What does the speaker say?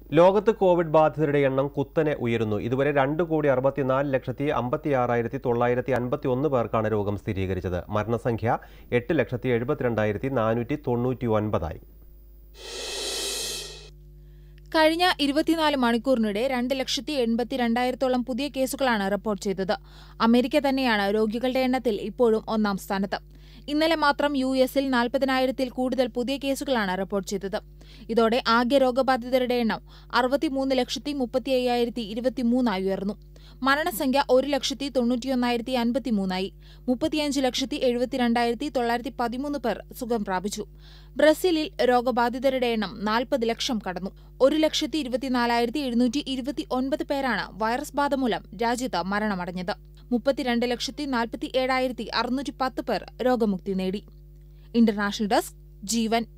ലോകത്ത് കോവിഡ് ബാധിതരുടെ എണ്ണം കുത്തനെ ഉയരുന്നു ഇതുവരെ രണ്ട് കോടി അറുപത്തിനാല് ലക്ഷത്തി അമ്പത്തി ആറായിരത്തി തൊള്ളായിരത്തി അൻപത്തി ഒന്ന് പേർക്കാണ് രോഗം സ്ഥിരീകരിച്ചത് മരണസംഖ്യ എട്ട് ലക്ഷത്തി എഴുപത്തിരണ്ടായിരത്തി നാനൂറ്റി തൊണ്ണൂറ്റി ഒൻപതായി കഴിഞ്ഞ ഇരുപത്തിനാല് മണിക്കൂറിനിടെ രണ്ട് ലക്ഷത്തി എൺപത്തി രണ്ടായിരത്തോളം പുതിയ കേസുകളാണ് റിപ്പോർട്ട് ചെയ്തത് അമേരിക്ക തന്നെയാണ് രോഗികളുടെ എണ്ണത്തിൽ ഇപ്പോഴും ഒന്നാം സ്ഥാനത്ത് ഇന്നലെ മാത്രം യു എസിൽ നാൽപ്പതിനായിരത്തിൽ കൂടുതൽ പുതിയ കേസുകളാണ് റിപ്പോർട്ട് ചെയ്തത് ഇതോടെ ആകെ രോഗബാധിതരുടെ എണ്ണം അറുപത്തിമൂന്ന് ലക്ഷത്തി മുപ്പത്തി അയ്യായിരത്തി ഇരുപത്തിമൂന്നായി ഉയർന്നു മരണസംഖ്യ ഒരു ലക്ഷത്തി തൊണ്ണൂറ്റിയൊന്നായിരത്തി അൻപത്തിമൂന്നായി മുപ്പത്തിയഞ്ച് ലക്ഷത്തി എഴുപത്തിരണ്ടായിരത്തി തൊള്ളായിരത്തി പതിമൂന്ന് പേർ സുഖം പ്രാപിച്ചു ബ്രസീലിൽ രോഗബാധിതരുടെ എണ്ണം നാൽപ്പത് ലക്ഷം കടന്നു ഒരു ലക്ഷത്തി ഇരുപത്തിനാലായിരത്തി എഴുന്നൂറ്റി ഇരുപത്തി ഒൻപത് പേരാണ് വൈറസ് ബാധ മൂലം രാജ്യത്ത് മരണമടഞ്ഞത് മുപ്പത്തിരണ്ട് ലക്ഷത്തി നാൽപ്പത്തി ഏഴായിരത്തി അറുന്നൂറ്റി പത്ത് പേർ രോഗമുക്തി നേടി ഇന്റർനാഷണൽ ഡെസ്ക് ജീവൻ